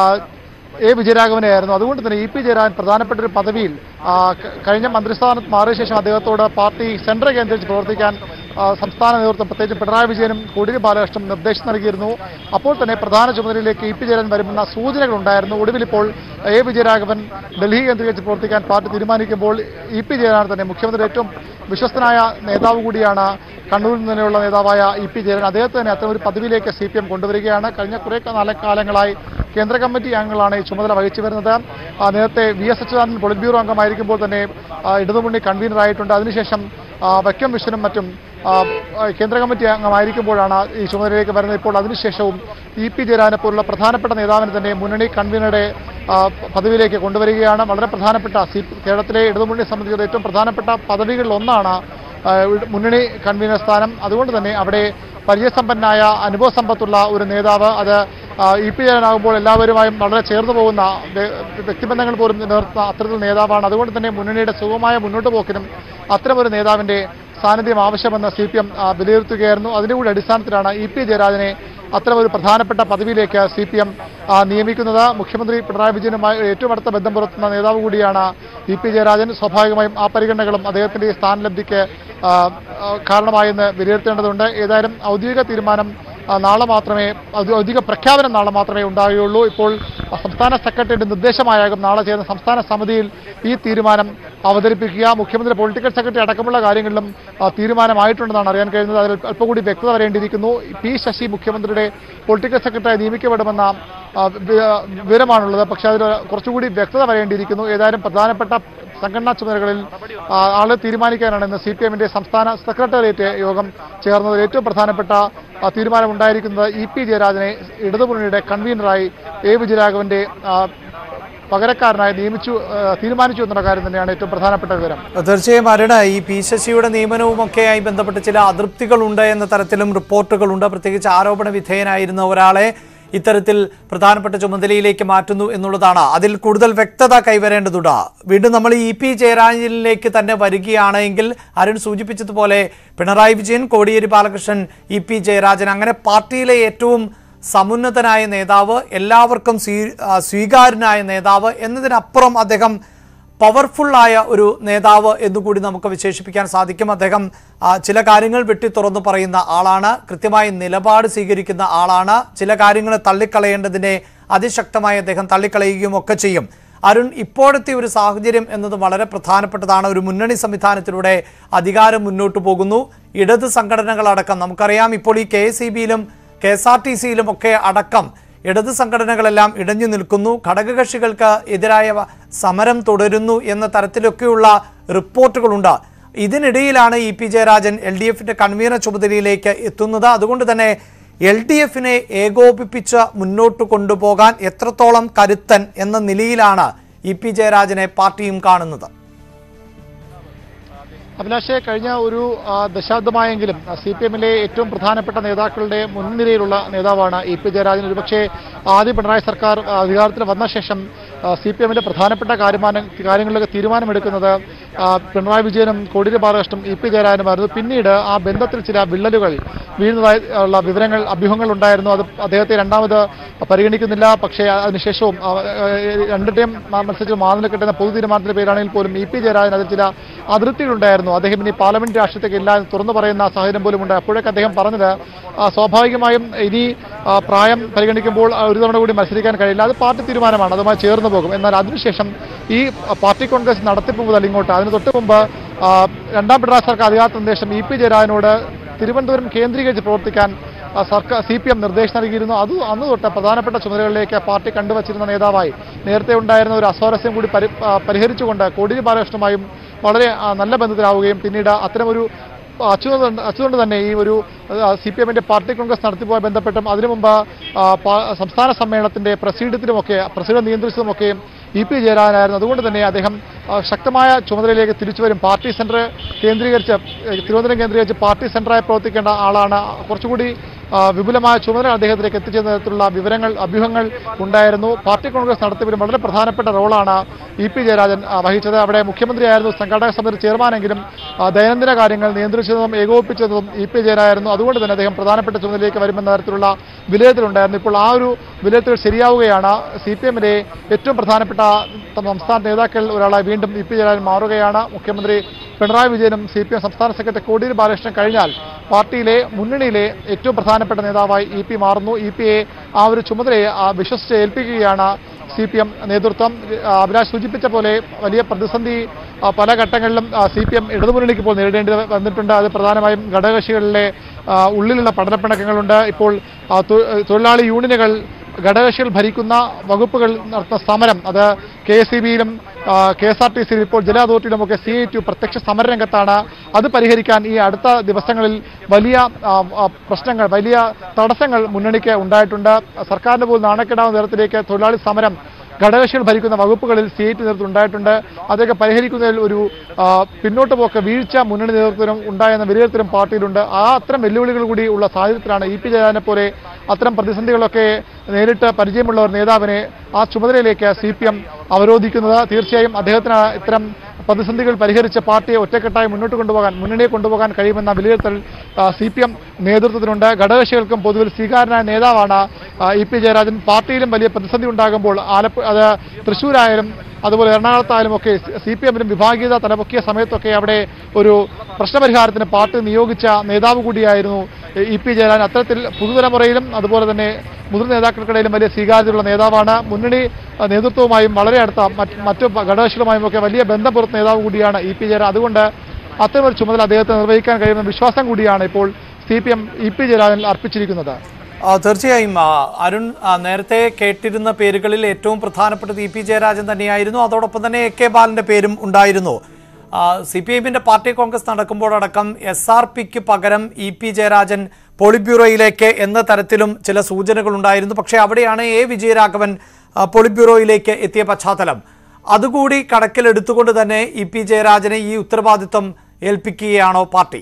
S2: എ വിജയരാഘവനെയായിരുന്നു അതുകൊണ്ട് തന്നെ ഇ പി ജയരാജൻ പ്രധാനപ്പെട്ട ഒരു പദവിയിൽ ആ, ക- കഴിഞ്ഞ മന്ത്രിസ്ഥാനത്ത് മാറിയ ശേഷം അദ്ദേഹത്തോട് പാർട്ടി സെൻട്രൽ കേന്ദ്രീകരിച്ച് പ്രവർത്തിക്കാൻ ആ, സംസ്ഥാന നേതൃത്വം പ്രത്യേകിച്ച് പിണറായി വിജയനും കോടിയേരി ബാലകൃഷ്ണനും നിർദ്ദേശം നൽകിയിരുന്നു അപ്പോൾ തന്നെ പ്രധാന ചുമതലയിലേക്ക് ഇ പി ജയരാജൻ വരുമെന്ന സൂചനകൾ ഉണ്ടായിരുന്നു ഒടുവിൽ ഇപ്പോൾ എ വിജയരാഘവൻ ഡൽഹി കേന്ദ്രീകരിച്ച് പ്രവർത്തിക്കാൻ പാർട്ടി തീരുമാനിക്കുമ്പോൾ ഇ പി ജയരാജൻ തന്നെ മുഖ്യമന്ത്രി ഏറ്റവും വിശ്വസ്തനായ നേതാവ് കൂടിയാണ് കണ്ണൂരിൽ നിന്നുള്ള നേതാവായ ഇ പി ജയരാജൻ അദ്ദേഹത്തെ തന്നെ അത്തരം ഒരു പദവിയിലേക്ക് സി പി എം കൊണ്ടുവരികയാണ് കഴിഞ്ഞ കുറേ കാല- കാലങ്ങളായി കേന്ദ്ര കമ്മിറ്റി അംഗങ്ങളാണ് ഈ ചുമതല വഹിച്ചു വരുന്നത് ആ, നേരത്തെ V S Achuthanandan politburo അംഗമായിരിക്കുമ്പോൾ തന്നെ ആ, ഇടതുമുന്നണി കൺവീനറായിട്ടുണ്ട് അതിനുശേഷം ആ, വൈക്കം വിശ്വനും മറ്റും ആ, ആ, കേന്ദ്ര കമ്മിറ്റി അംഗമായിരിക്കുമ്പോഴാണ് ഈ ചുമതലയിലേക്ക് വരുന്നത് ഇപ്പോൾ അതിനുശേഷവും ഇ പി ജയരാജനെ പോലുള്ള പ്രധാനപ്പെട്ട നേതാവിനെ തന്നെ മുന്നണി കൺവീനറുടെ ആ, പദവിയിലേക്ക് കൊണ്ടുവരികയാണ് വളരെ പ്രധാനപ്പെട്ട സി കേരളത്തിലെ ഇടതുമുന്നണി സംബന്ധിച്ച ഏറ്റവും പ്രധാനപ്പെട്ട പദവികളിൽ ഒന്നാണ് ആ, ഇട- മുന്നണി കൺവീനർ സ്ഥാനം അതുകൊണ്ട് തന്നെ അവിടെ പരിചയസമ്പന്നായ അനുഭവ സമ്പത്തുള്ള ഒരു നേതാവ് അത് ആ, ഇ പി ജയനാകുമ്പോൾ എല്ലാവരുമായും വളരെ ചേർന്ന് പോകുന്ന വ്യ- വ്യക്തിബന്ധങ്ങൾ പോലും നിലനിർത്തുന്ന അത്തരത്തിൽ നേതാവാണ് അതുകൊണ്ട് തന്നെ മുന്നണിയുടെ സുഗമമായ മുന്നോട്ട് പോക്കിനും അത്തരമൊരു നേതാവിന്റെ സാന്നിധ്യം ആവശ്യമെന്ന് സി പി എം വിലയിരുത്തുകയായിരുന്നു അതിന്റെ കൂടി അടിസ്ഥാനത്തിലാണ് ഇ പി ജയരാജനെ അത്തരമൊരു പ്രധാനപ്പെട്ട പദവിയിലേക്ക് സി പി എം നിയമിക്കുന്നത് മുഖ്യമന്ത്രി പിണറായി വിജയനുമായി ഏറ്റവും അടുത്ത ബന്ധം പുലർത്തുന്ന നേതാവ് കൂടിയാണ് ഇ പി ജയരാജൻ സ്വാഭാവികമായും ആ പരിഗണനകളും അദ്ദേഹത്തിന്റെ ഈ സ്ഥാനലബ്ധിക്ക് ആ, ആ, കാരണമായെന്ന് വിലയിരുത്തേണ്ടതുണ്ട് ഏതായാലും ഔദ്യോഗിക തീരുമാനം ആ, നാളെ മാത്രമേ ഔദ്യോ- ഔദ്യോഗിക പ്രഖ്യാപനം നാളെ മാത്രമേ ഉണ്ടാകുകയുള്ളൂ ഇപ്പോൾ ആ, സംസ്ഥാന സെക്രട്ടറിയുടെ നിർദ്ദേശമായാകും നാളെ ചേർന്ന സംസ്ഥാന സമിതിയിൽ ഈ തീരുമാനം അവതരിപ്പിക്കുക മുഖ്യമന്ത്രി പൊളിറ്റിക്കൽ സെക്രട്ടറി അടക്കമുള്ള കാര്യങ്ങളിലും ആ, തീരുമാനമായിട്ടുണ്ടെന്നാണ് അറിയാൻ കഴിയുന്നത് അതിൽ അല്പം കൂടി വ്യക്തത വരേണ്ടിയിരിക്കുന്നു പി ശശി മുഖ്യമന്ത്രിയുടെ പൊളിറ്റിക്കൽ സെക്രട്ടറി നിയമിക്കപ്പെടുമെന്ന ആ, വി- വിവരമാണുള്ളത് പക്ഷേ അതിൽ കുറച്ചുകൂടി വ്യക്തത വരേണ്ടിയിരിക്കുന്നു ഏതായാലും പ്രധാനപ്പെട്ട സംഘടനാ ചുമതലകളിൽ ആ, ആളെ തീരുമാനിക്കാനാണ് ഇന്ന് സി പി എമ്മിന്റെ സംസ്ഥാന സെക്രട്ടേറിയറ്റ് യോഗം ചേർന്നത് ഏറ്റവും പ്രധാനപ്പെട്ട ആ, തീരുമാനമുണ്ടായിരിക്കുന്നത് ഇ പി ജയരാജനെ ഇടതുമുന്നണിയുടെ കൺവീനറായി എ വിജയരാഘവന്റെ ആ, പകരക്കാരനായി നിയമിച്ചു ആ, തീരുമാനിച്ചു എന്നുള്ള കാര്യം തന്നെയാണ് ഏറ്റവും പ്രധാനപ്പെട്ട വിവരം
S1: തീർച്ചയായും അരുണ് ഈ പി ശശിയുടെ നിയമനവുമൊക്കെയായി ബന്ധപ്പെട്ട് ചില അതൃപ്തികളുണ്ട് എന്ന തരത്തിലും റിപ്പോർട്ടുകളുണ്ട് പ്രത്യേകിച്ച് ആരോപണ വിധേയനായിരുന്ന ഒരാളെ ഇത്തരത്തിൽ പ്രധാനപ്പെട്ട ചുമതലയിലേക്ക് മാറ്റുന്നു എന്നുള്ളതാണ് അതിൽ കൂടുതൽ വ്യക്തത കൈവരേണ്ടതുണ്ട് വീണ്ടും നമ്മൾ ഇ പി ജയരാജനിലേക്ക് തന്നെ വരികയാണെങ്കിൽ അരുൺ സൂചിപ്പിച്ചതുപോലെ പിണറായി വിജയൻ കോടിയേരി ബാലകൃഷ്ണൻ ഇ പി ജയരാജൻ അങ്ങനെ പാർട്ടിയിലെ ഏറ്റവും സമുന്നതനായ നേതാവ് എല്ലാവർക്കും സ്വീ ആ, സ്വീകാര്യനായ നേതാവ് എന്നതിനപ്പുറം അദ്ദേഹം പവർഫുള്ളായ ഒരു നേതാവ് എന്നുകൂടി നമുക്ക് വിശേഷിപ്പിക്കാൻ സാധിക്കും അദ്ദേഹം ആ, ചില കാര്യങ്ങൾ വെട്ടി തുറന്നു പറയുന്ന ആളാണ് കൃത്യമായി നിലപാട് സ്വീകരിക്കുന്ന ആളാണ് ചില കാര്യങ്ങൾ തള്ളിക്കളയേണ്ടതിനെ അതിശക്തമായി അദ്ദേഹം തള്ളിക്കളയുകയും ഒക്കെ ചെയ്യും അരുൺ ഇപ്പോഴത്തെ ഒരു സാഹചര്യം എന്നത് വളരെ പ്രധാനപ്പെട്ടതാണ് ഒരു മുന്നണി സംവിധാനത്തിലൂടെ അധികാരം മുന്നോട്ട് പോകുന്നു ഇടത് സംഘടനകളടക്കം നമുക്കറിയാം ഇപ്പോൾ ഈ കെ എസ് ഇ ബിയിലും കെ എസ് ആർ ടി സിയിലും ഒക്കെ അടക്കം ഇടത് സംഘടനകളെല്ലാം ഇടഞ്ഞു നിൽക്കുന്നു ഘടകകക്ഷികൾക്ക് എതിരായ വ- സമരം തുടരുന്നു എന്ന തരത്തിലൊക്കെയുള്ള റിപ്പോർട്ടുകളുണ്ട് ഇതിനിടയിലാണ് E P Jayarajan L D എഫിന്റെ കൺവീനർ ചുമതലയിലേക്ക് എത്തുന്നത് അതുകൊണ്ട് തന്നെ എൽ ഡി എഫിനെ ഏകോപിപ്പിച്ച് മുന്നോട്ട് കൊണ്ടുപോകാൻ എത്രത്തോളം കരുത്തൻ എന്ന നിലയിലാണ് ഇ പി ജയരാജനെ പാർട്ടിയും കാണുന്നത്
S2: അഭിലാഷെ കഴിഞ്ഞ ഒരു ആ, ദശാബ്ദമായെങ്കിലും സി പി എമ്മിലെ ഏറ്റവും പ്രധാനപ്പെട്ട നേതാക്കളുടെ മുൻനിരയിലുള്ള നേതാവാണ് ഇ പി ജയരാജൻ ഒരുപക്ഷെ ആദ്യ പിണറായി സർക്കാർ ആ, അധികാരത്തിൽ വന്ന ശേഷം സി പി എമ്മിന്റെ പ്രധാനപ്പെട്ട കാര്യമാന കാര്യങ്ങളിലൊക്കെ തീരുമാനമെടുക്കുന്നത് ആ, പിണറായി വിജയനും കോടിയേരി ബാലകൃഷ്ണനും ഇ പി ജയരാജനുമായിരുന്നു പിന്നീട് ആ ബന്ധത്തിൽ ചില വിള്ളലുകൾ വീഴുന്നതായി ഉള്ള വിവരങ്ങൾ അഭ്യൂഹങ്ങൾ ഉണ്ടായിരുന്നു അത് അദ്ദേഹത്തെ രണ്ടാമത് പരിഗണിക്കുന്നില്ല പക്ഷേ അതിനുശേഷവും ആ, ആ, രണ്ടിന്റെയും മത്സരിച്ച് മാറി കിട്ടുന്ന പൊതു തീരുമാനത്തിന്റെ പേരാണെങ്കിൽ പോലും ഇ പി ജയരാജൻ അതിൽ ചില അതിർത്തികളുണ്ടായിരുന്നു അദ്ദേഹം ഇനി പാർലമെന്റ് രാഷ്ട്രീയത്തേക്ക് ഇല്ല എന്ന് തുറന്നു പറയുന്ന സാഹചര്യം പോലും ഉണ്ട് അപ്പോഴൊക്കെ അദ്ദേഹം പറഞ്ഞത് ആ, സ്വാഭാവികമായും ഇനി ആ, പ്രായം പരിഗണിക്കുമ്പോൾ ആ, ഒരു തവണ കൂടി മത്സരിക്കാൻ കഴിയില്ല അത് പാർട്ടി തീരുമാനമാണ് അതുമായി ചേർന്ന് പോകും എന്നാൽ അതിനുശേഷം ഈ പാർട്ടി കോൺഗ്രസ് നടത്തിപ്പ് മുതൽ ഇങ്ങോട്ട് അതിന് തൊട്ട് മുമ്പ് ആ, രണ്ടാം പിണറായി സർക്കാർ അധികാരത്തിന് ശേഷം ഇ പി ജയരാജനോട് തിരുവനന്തപുരം കേന്ദ്രീകരിച്ച് പ്രവർത്തിക്കാൻ ആ, സർക്കാർ സി പി എം നിർദ്ദേശം നൽകിയിരുന്നു അത് അന്ന് തൊട്ട് പ്രധാനപ്പെട്ട ചുമതലകളിലേക്ക് പാർട്ടി കണ്ടുവച്ചിരുന്ന നേതാവായി നേരത്തെ ഉണ്ടായിരുന്ന ഒരു അസ്വാരസ്യം കൂടി പരി ആ, പരിഹരിച്ചുകൊണ്ട് കോടിയേരി ബാലകൃഷ്ണനുമായും വളരെ ആ, നല്ല ബന്ധത്തിലാവുകയും പിന്നീട് അത്തരമൊരു അച്യുത അച്യുതണ്ട് തന്നെ ഈ ഒരു സി പി എമ്മിന്റെ പാർട്ടി കോൺഗ്രസ് നടത്തിപ്പുമായി ബന്ധപ്പെട്ടും അതിനു മുമ്പ് ആ, പാ- സംസ്ഥാന സമ്മേളനത്തിന്റെ പ്രസിഡന്റിലുമൊക്കെ പ്രസിഡന്റ് നിയന്ത്രിച്ചതുമൊക്കെ ഇ പി ജയരാജനായിരുന്നു അതുകൊണ്ട് തന്നെ അദ്ദേഹം ആ, ശക്തമായ ചുമതലയിലേക്ക് തിരിച്ചു വരും പാർട്ടി സെന്റർ കേന്ദ്രീകരിച്ച് ഏഹ്, തിരുവനന്തപുരം കേന്ദ്രീകരിച്ച് പാർട്ടി സെന്ററായി പ്രവർത്തിക്കേണ്ട ആളാണ് കുറച്ചുകൂടി ആ, വിപുലമായ ചുമതല അദ്ദേഹത്തിലേക്ക് എത്തിച്ചേരുന്ന തരത്തിലുള്ള വിവരങ്ങൾ അഭ്യൂഹങ്ങൾ ഉണ്ടായിരുന്നു പാർട്ടി കോൺഗ്രസ് നടത്തിപ്പിലും വളരെ പ്രധാനപ്പെട്ട റോളാണ് ഇ പി ജയരാജൻ ആ, വഹിച്ചത് അവിടെ മുഖ്യമന്ത്രിയായിരുന്നു സംഘാടക സമിതി ചെയർമാനെങ്കിലും ആ, ദൈനംദിന കാര്യങ്ങൾ നിയന്ത്രിച്ചതും ഏകോപിപ്പിച്ചതും ഇ പി ജയരായിരുന്നു അതുകൊണ്ട് തന്നെ അദ്ദേഹം പ്രധാനപ്പെട്ട ചുമതലയിലേക്ക് വരുമെന്ന തരത്തിലുള്ള വിലയിരുത്തലുണ്ടായിരുന്നു ഇപ്പോൾ ആ ഒരു വിലയിരുത്തൽ ശരിയാവുകയാണ് സി പി എമ്മിലെ ഏറ്റവും പ്രധാനപ്പെട്ട സംസ്ഥാന നേതാക്കൾ ഒരാളായി വീണ്ടും ഇ പി ജയരാജൻ മാറുകയാണ് മുഖ്യമന്ത്രി പിണറായി വിജയനും സി പി എം സംസ്ഥാന സെക്രട്ടറി കോടിയേരി ബാലകൃഷ്ണൻ കഴിഞ്ഞാൽ പാർട്ടിയിലെ മുന്നണിയിലെ ഏറ്റവും പ്രധാനപ്പെട്ട നേതാവായി ഇ പി മാറുന്നു ഇ പിയെ ആ ഒരു ചുമതലയെ ആ, വിശ്വസിച്ച് ഏൽപ്പിക്കുകയാണ് സി പി എം നേതൃത്വം ആ, അഭിലാഷ് സൂചിപ്പിച്ച പോലെ വലിയ പ്രതിസന്ധി ആ, പല ഘട്ടങ്ങളിലും സി പി എം ഇടതുമുന്നണിക്ക് ഇപ്പോൾ നേരിടേണ്ടി വന്നിട്ടുണ്ട് അത് പ്രധാനമായും ഘടകകക്ഷികളിലെ ആ, ഉള്ളിലുള്ള പഠനപ്പിണക്കങ്ങളുണ്ട് ഇപ്പോൾ ആ, തൊ- തൊഴിലാളി യൂണിയനുകൾ ഘടകകക്ഷികൾ ഭരിക്കുന്ന വകുപ്പുകൾ നടത്തുന്ന സമരം അത് കെ എസ് ഇ ബിയിലും കെ എസ് ആർ ടി സിയിലും ഇപ്പോൾ ജല അതോറിറ്റിയിലുമൊക്കെ സി ഐ ടി പ്രത്യക്ഷ സമരരംഗത്താണ് അത് പരിഹരിക്കാൻ ഈ അടുത്ത ദിവസങ്ങളിൽ വലിയ ആ, ആ, പ്രശ്നങ്ങൾ വലിയ തടസ്സങ്ങൾ മുന്നണിക്ക് ഉണ്ടായിട്ടുണ്ട് സർക്കാരിന് പോലും നാണക്കേടാവുന്ന തരത്തിലേക്ക് തൊഴിലാളി സമരം ഘടകകക്ഷികൾ ഭരിക്കുന്ന വകുപ്പുകളിൽ സി ഐ ടി നേതൃത്വം ഉണ്ടായിട്ടുണ്ട് അതൊക്കെ പരിഹരിക്കുന്നതിൽ ഒരു ആ, പിന്നോട്ട് പോക്ക് വീഴ്ച മുന്നണി നേതൃത്വത്തിനും ഉണ്ടായെന്ന വിലയിരുത്തലും പാർട്ടിയിലുണ്ട് ആ അത്തരം വെല്ലുവിളികൾ കൂടി ഉള്ള സാഹചര്യത്തിലാണ് ഇ പി ജയരാജനെ പോലെ അത്തരം പ്രതിസന്ധികളൊക്കെ നേരിട്ട് പരിചയമുള്ള ഒരു നേതാവിനെ ആ ചുമതലയിലേക്ക് സി പി എം അവരോധിക്കുന്നത് തീർച്ചയായും അദ്ദേഹത്തിന് ഇത്തരം പ്രതിസന്ധികൾ പരിഹരിച്ച് പാർട്ടിയെ ഒറ്റക്കെട്ടായി മുന്നോട്ട് കൊണ്ടുപോകാൻ മുന്നണിയെ കൊണ്ടുപോകാൻ കഴിയുമെന്ന വിലയിരുത്തൽ സി പി എം നേതൃത്വത്തിനുണ്ട് ഘടകകക്ഷികൾക്കും പൊതുവിൽ സ്വീകാരനായ നേതാവാണ് ആ, ഇ പി ജയരാജൻ പാർട്ടിയിലും വലിയ പ്രതിസന്ധി ഉണ്ടാകുമ്പോൾ ആലപ്പുഴ അത് തൃശ്ശൂരായാലും അതുപോലെ എറണാകുളത്തായാലും ഒക്കെ സി പി എമ്മിനും വിഭാഗീയത തലപൊക്കിയ സമയത്തൊക്കെ അവിടെ ഒരു പ്രശ്നപരിഹാരത്തിന് പാർട്ടി നിയോഗിച്ച നേതാവ് കൂടിയായിരുന്നു ഇ പി ജയരാജൻ അത്തരത്തിൽ പുതുതലമുറയിലും അതുപോലെ തന്നെ മുതിർന്ന നേതാക്കൾക്കിടയിലും വലിയ സ്വീകാര്യതയുള്ള നേതാവാണ് മുന്നണി അഹ്, നേതൃത്വവുമായും വളരെ അടുത്ത മറ്റ് മറ്റു ഘടകകക്ഷികളുമായും ഒക്കെ വലിയ ബന്ധം പുറത്ത് നേതാവ് കൂടിയാണ് ഇ പി ജയരാജൻ അതുകൊണ്ട് അത്തരമൊരു ചുമതല അദ്ദേഹത്തെ നിർവഹിക്കാൻ കഴിയുന്ന വിശ്വാസം കൂടിയാണ് ഇപ്പോൾ C P M E P ജയരാജനിൽ അർപ്പിച്ചിരിക്കുന്നത്
S1: ആ, തീർച്ചയായും ആ, അരുൺ ആ, നേരത്തെ കേട്ടിരുന്ന പേരുകളിൽ ഏറ്റവും പ്രധാനപ്പെട്ടത് ഇ പി ജയരാജൻ തന്നെയായിരുന്നു അതോടൊപ്പം തന്നെ എ കെ ബാലന്റെ പേരും ഉണ്ടായിരുന്നു സി പി എമ്മിന്റെ പാർട്ടി കോൺഗ്രസ് നടക്കുമ്പോഴടക്കം എസ് ആർ പിക്ക് പകരം ഇ പി ജയരാജൻ പോളിറ്റ് ബ്യൂറോയിലേക്ക് എന്ന തരത്തിലും ചില സൂചനകൾ ഉണ്ടായിരുന്നു പക്ഷേ അവിടെയാണ് എ വിജയരാഘവൻ ആ, പോളിറ്റ് ബ്യൂറോയിലേക്ക് എത്തിയ പശ്ചാത്തലം അതുകൂടി കണക്കിലെടുത്തുകൊണ്ട് തന്നെ ഇ പി ജയരാജനെ ഈ ഉത്തരവാദിത്വം ഏൽപ്പിക്കുകയാണോ പാർട്ടി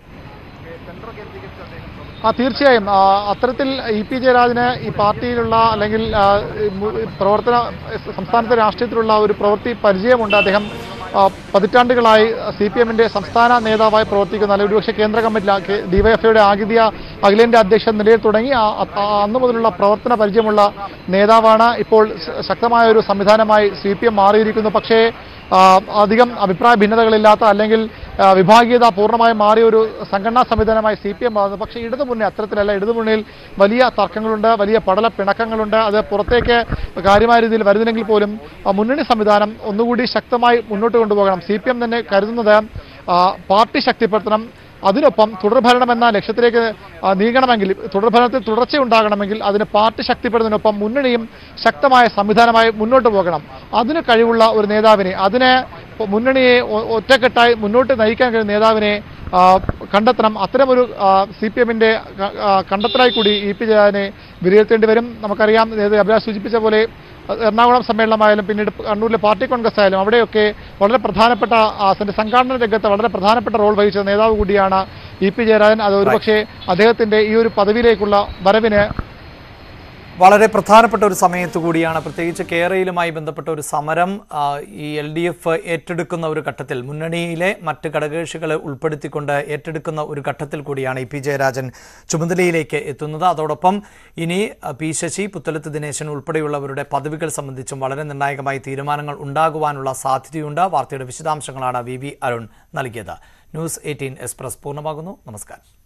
S2: ആ തീർച്ചയായും ആ, അത്തരത്തിൽ ഇ പി ജയരാജന് ഈ പാർട്ടിയിലുള്ള അല്ലെങ്കിൽ ആ, ഈ മു- പ്രവർത്തന സംസ്ഥാനത്തെ രാഷ്ട്രീയത്തിലുള്ള ഒരു പ്രവൃത്തി പരിചയമുണ്ട് അദ്ദേഹം ആ, പതിറ്റാണ്ടുകളായി സി പി എമ്മിന്റെ സംസ്ഥാന നേതാവായി പ്രവർത്തിക്കുന്ന അല്ലെങ്കിൽ ഒരുപക്ഷെ കേന്ദ്ര കമ്മിറ്റി ഡിവൈഎഫ്ഐയുടെ ആകിതിയ അഖിലേന്ത്യാ അധ്യക്ഷൻ നിലയിൽ തുടങ്ങി ആ- ആ- അന്ന് മുതലുള്ള പ്രവർത്തന പരിചയമുള്ള നേതാവാണ് ഇപ്പോൾ ശ- ശക്തമായ ഒരു സംവിധാനമായി സി പി എം മാറിയിരിക്കുന്നു പക്ഷേ ആ, അധികം അഭിപ്രായ ഭിന്നതകളില്ലാത്ത അല്ലെങ്കിൽ ആ, വിഭാഗീയത പൂർണ്ണമായും മാറിയ ഒരു സംഘടനാ സംവിധാനമായി സി പി എം മാറുന്നു പക്ഷേ ഇടതു മുന്നേ അത്തരത്തിലല്ല ഇടതു മുന്നിൽ വലിയ തർക്കങ്ങളുണ്ട് വലിയ പടല പിണക്കങ്ങളുണ്ട് അത് പുറത്തേക്ക് കാര്യമായ രീതിയിൽ വരുന്നില്ലെങ്കിൽ പോലും ആ, മുന്നണി സംവിധാനം ഒന്നുകൂടി ശക്തമായി മുന്നോട്ട് കൊണ്ടുപോകണം സി പി എം തന്നെ കരുതുന്നത് ആ, പാർട്ടി ശക്തിപ്പെടുത്തണം അതിനൊപ്പം തുടർഭരണം എന്ന ലക്ഷ്യത്തിലേക്ക് ആ, നീങ്ങണമെങ്കിൽ തുടർഭരണത്തിൽ തുടർച്ചയുണ്ടാകണമെങ്കിൽ അതിന് പാർട്ടി ശക്തിപ്പെടുന്നതിനൊപ്പം മുന്നണിയും ശക്തമായ സംവിധാനമായി മുന്നോട്ട് പോകണം അതിന് കഴിവുള്ള ഒരു നേതാവിനെ അതിനെ ഇപ്പൊ മുന്നണിയെ ഒ- ഒറ്റക്കെട്ടായി മുന്നോട്ട് നയിക്കാൻ കഴിയുന്ന നേതാവിനെ ആ, കണ്ടെത്തണം അത്തരമൊരു സി പി എമ്മിന്റെ കണ്ടെത്തലായി കൂടി ഇ പി ജയനെ വിലയിരുത്തേണ്ടി വരും നമുക്കറിയാം നേരത്തെ അഭിലാഷ് സൂചിപ്പിച്ച പോലെ എറണാകുളം സമ്മേളനമായാലും പിന്നീട് കണ്ണൂരിലെ പാർട്ടി കോൺഗ്രസ് ആയാലും അവിടെയൊക്കെ വളരെ പ്രധാനപ്പെട്ട ആ, അതിന്റെ സംഘാടന രംഗത്ത് വളരെ പ്രധാനപ്പെട്ട റോൾ വഹിച്ച നേതാവ് കൂടിയാണ് ഇ പി ജയരാജൻ അത് ഒരുപക്ഷെ അദ്ദേഹത്തിന്റെ ഈ ഒരു പദവിയിലേക്കുള്ള വരവിന്
S1: വളരെ പ്രധാനപ്പെട്ട ഒരു സമയത്ത് കൂടിയാണ് പ്രത്യേകിച്ച് കേരളയിലുമായി ബന്ധപ്പെട്ട ഒരു സമരം ആ, ഈ എൽ ഡി എഫ് ഏറ്റെടുക്കുന്ന ഒരു ഘട്ടത്തിൽ മുന്നണിയിലെ മറ്റ് ഘടകകക്ഷികളെ ഉൾപ്പെടുത്തിക്കൊണ്ട് ഏറ്റെടുക്കുന്ന ഒരു ഘട്ടത്തിൽ കൂടിയാണ് ഇ പി ജയരാജൻ ചുമതലയിലേക്ക് എത്തുന്നത് അതോടൊപ്പം ഇനി ആ, പി ശശി പുത്തലത്ത് ദിനേശൻ ഉൾപ്പെടെയുള്ളവരുടെ പദവികൾ സംബന്ധിച്ചും വളരെ നിർണായകമായി തീരുമാനങ്ങൾ ഉണ്ടാകുവാനുള്ള സാധ്യതയുണ്ട് വാർത്തയുടെ വിശദാംശങ്ങളാണ് വി വി അരുൺ നൽകിയത് ന്യൂസ് എയ്റ്റീൻ എക്സ്പ്രസ് പൂർണ്ണമാകുന്നു നമസ്കാരം